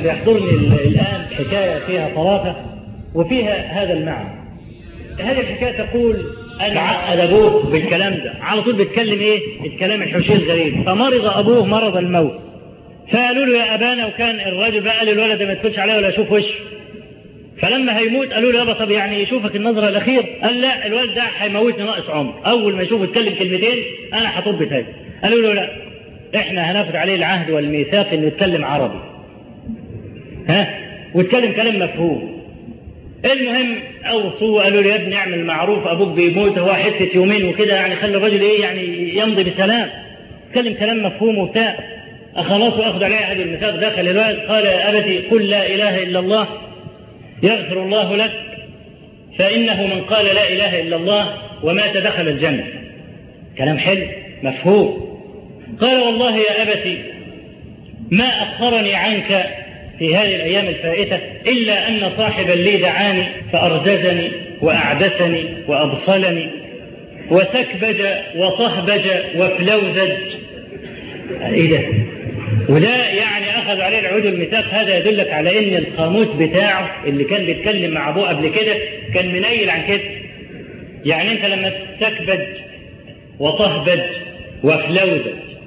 يحضرني الآن حكاية فيها طرافة وفيها هذا المعنى هذه الحكاية تقول أن عقد أبوه بالكلام ده على طول بيتكلم إيه الكلام الحوشي الغريب فمرض أبوه مرض الموت فقالوا له يا أبانا وكان الراجل بقى قال الولد ما تدخلش عليه ولا يشوف وشه فلما هيموت قالوا له يابا طب يعني يشوفك النظرة الأخير قال لا الولد ده هيموتني ناقص عمر أول ما يشوفه يتكلم كلمتين أنا هطب بسيف قالوا له لا احنا هناخد عليه العهد والميثاق انه يتكلم عربي ها ويتكلم كلام مفهوم المهم اوصوا قالوا له يا ابني اعمل معروف ابوك بيموت هو حته يومين وكده يعني خلي الراجل ايه يعني يمضي بسلام يتكلم كلام مفهوم وبتاع خلاص واخد عليه عهد الميثاق دخل الولد قال يا ابتي قل لا اله الا الله يغفر الله لك فانه من قال لا اله الا الله ومات دخل الجنه كلام حلو مفهوم قال والله يا أبتي ما أخرني عنك في هذه الأيام الفائتة إلا أن صاحبا لي دعاني فأرجزني وأعدسني وأبصلني وسكبج وطهبج وفلوزج إيه ده؟ وده يعني أخذ عليه العود الميثاق هذا يدلك على إن القاموس بتاعه اللي كان بيتكلم مع أبوه قبل كده كان منيل عن كده يعني أنت لما تسكبج وطهبج وفلوزج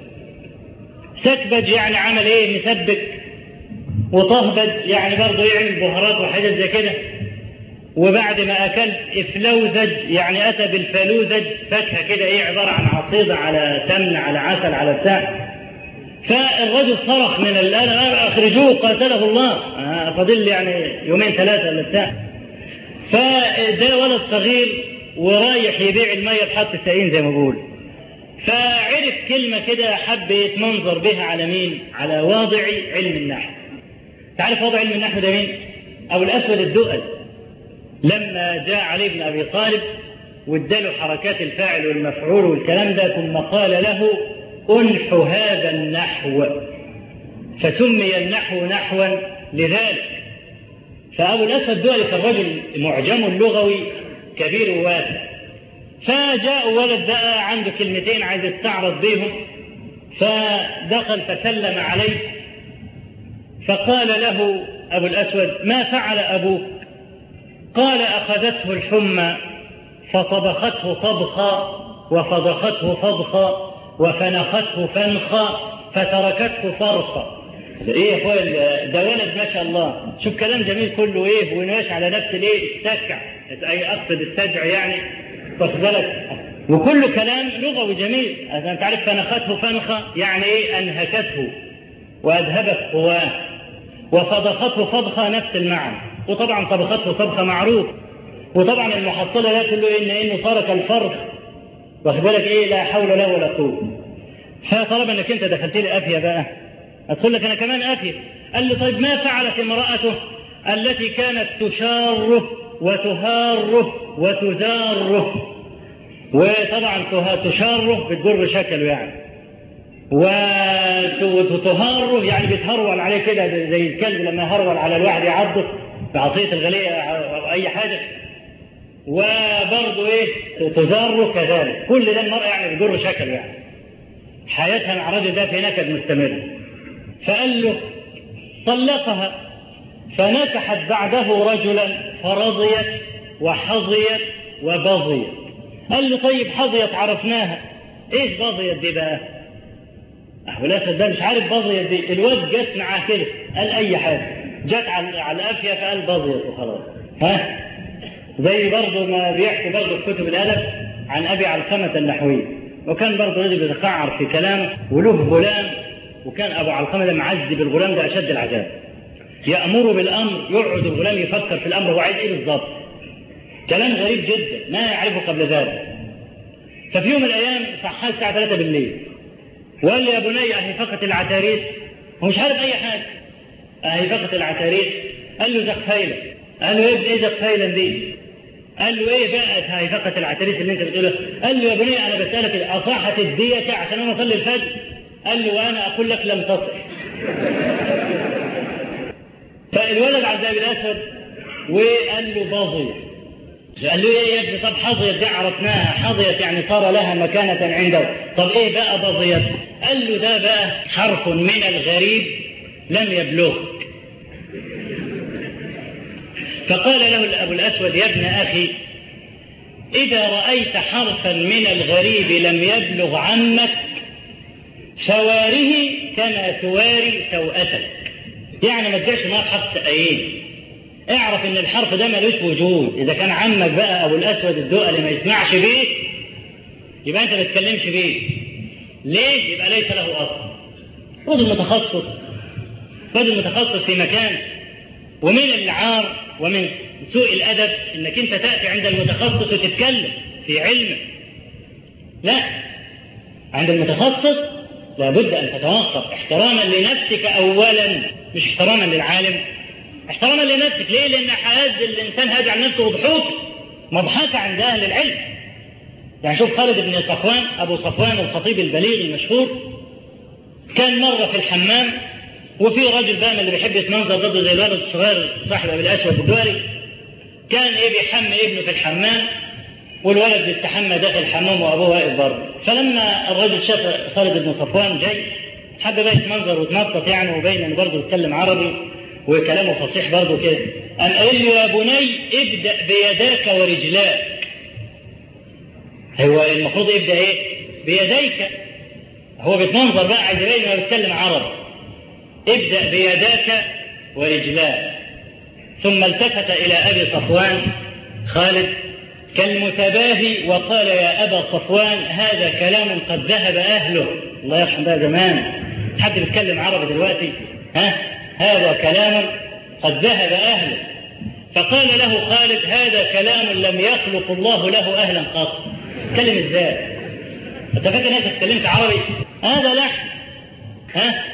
سكبج يعني عمل ايه مسبك وطهبج يعني برضه يعمل بهارات وحاجات زي كده وبعد ما اكلت افلوزج يعني اتى بالفلوزج فاكهه كده ايه عباره عن عصيده على سمن على عسل على بتاع فالرجل صرخ من الان اخرجوه قاتله الله آه فاضل يعني يومين ثلاثه ولا بتاع فده ولد صغير ورايح يبيع الميه بحط السقين زي ما بقول فعرف كلمة كده حب يتمنظر بها على مين؟ على واضع علم النحو. تعرف واضع علم النحو ده مين؟ أبو الأسود الدؤل. لما جاء علي بن أبي طالب واداله حركات الفاعل والمفعول والكلام ده ثم قال له أنح هذا النحو فسمي النحو نحوا لذلك فأبو الأسود الدؤلي كان رجل معجم لغوي كبير واسع فجاء ولد بقى عنده كلمتين عايز يستعرض بيهم فدخل فسلم عليه فقال له أبو الأسود ما فعل أبوك قال أخذته الحمى فطبخته طبخا وفضخته فضخا وفنخته فنخا فتركته فرخا ايه يا اخويا ده ولد ما شاء الله شوف كلام جميل كله ايه وماشي على نفس الايه استكع اي اقصد استجع يعني واخد بالك وكل كلام لغوي جميل انت عارف فنخته فنخه يعني ايه انهكته واذهبت قواه وفضخته فضخه نفس المعنى وطبعا طبخته طبخه معروف وطبعا المحصله لا تقول له ان انه صار كالفرخ واخد بالك ايه لا حول له ولا قوه فطالما انك انت دخلت لي افيه بقى ادخل لك انا كمان افيه قال لي طيب ما فعلت امراته التي كانت تشاره وتهاره وتزاره وطبعا تشاره بتجر شكله يعني وتهاره يعني بتهرول عليه كده زي الكلب لما يهرول على الواحد يعضه بعصية الغلية أو أي حاجة وبرضه إيه تزاره كذلك كل ده المرأة يعني بتجر شكله يعني حياتها مع الراجل ده في نكد مستمر فقال له طلقها فنكحت بعده رجلا فرضيت وحظيت وبضيت قال له طيب حظيت عرفناها ايش بضيت دي بقى أهو الاسد ده مش عارف بضيت دي الواد جت معاه كده قال اي حاجه جت على على الافيه فقال بضيت وخلاص ها زي برضه ما بيحكي برضه في كتب الادب عن ابي علقمه النحوي وكان برضه رجل بيتقعر في كلامه وله غلام وكان ابو علقمه ده معذب الغلام ده اشد العذاب يأمر بالأمر يقعد الغلام يفكر في الأمر هو عايز إيه بالظبط كلام غريب جدا ما يعرفه قبل ذلك ففي يوم من الأيام صحى الساعة 3 بالليل وقال لي يا بني أهي فقط العتاريس هو مش عارف أي حاجة أهي فقط العتاريس قال له زقفيلة قال له يا ابني إيه زقفيلة دي قال له ايه بقى هي فقط العتاريس اللي انت بتقولها قال له يا بني انا بسالك اصاحت الدية عشان انا اصلي الفجر قال له وانا اقول لك لم تصح فالولد عبد ابي الاسود وقال له باضي قال له ايه يا ابني طب حظيت دي عرفناها حظيت يعني صار لها مكانة عنده طب ايه بقى بضيت قال له ده بقى حرف من الغريب لم يبلغ فقال له أبو الأسود يا ابن أخي إذا رأيت حرفا من الغريب لم يبلغ عمك فواره كما تواري سوءتك يعني ما تجيش معاه حرف سقايين اعرف ان الحرف ده ملوش وجود اذا كان عمك بقى ابو الاسود الدؤلي ما يسمعش بيه يبقى انت ما تتكلمش بيه ليه يبقى ليس له اصل رجل متخصص رجل متخصص في مكان ومن العار ومن سوء الادب انك انت تاتي عند المتخصص وتتكلم في علمه لا عند المتخصص لابد ان تتوقف احتراما لنفسك اولا مش احتراما للعالم احتراما لنفسك ليه لان حياة الانسان هيجعل نفسه ضحوك مضحكة عند اهل العلم يعني شوف خالد بن صفوان ابو صفوان الخطيب البليغ المشهور كان مرة في الحمام وفي راجل بقى من اللي بيحب يتمنظر برضه زي الولد الصغير صاحب ابي الاسود الدولي كان ايه بيحمي ابنه في الحمام والولد بيستحمى داخل الحمام وابوه واقف بره فلما الرجل شاف خالد بن صفوان جاي حب بقى يتمنظر ويتنطط يعني وبين انه برضه يتكلم عربي وكلامه فصيح برضه كده قام قال له يا بني ابدا بيداك ورجلاك هو المفروض يبدا ايه بيديك هو بيتمنظر بقى عايز يبين انه بيتكلم عربي ابدا بيداك ورجلاك ثم التفت الى ابي صفوان خالد كالمتباهي وقال يا ابا صفوان هذا كلام قد ذهب اهله الله يرحم بقى زمان حد بيتكلم عربي دلوقتي ها هذا كلام قد ذهب اهله فقال له خالد هذا كلام لم يخلق الله له اهلا قط تتكلم ازاي انت فاكر انك اتكلمت عربي هذا لحن ها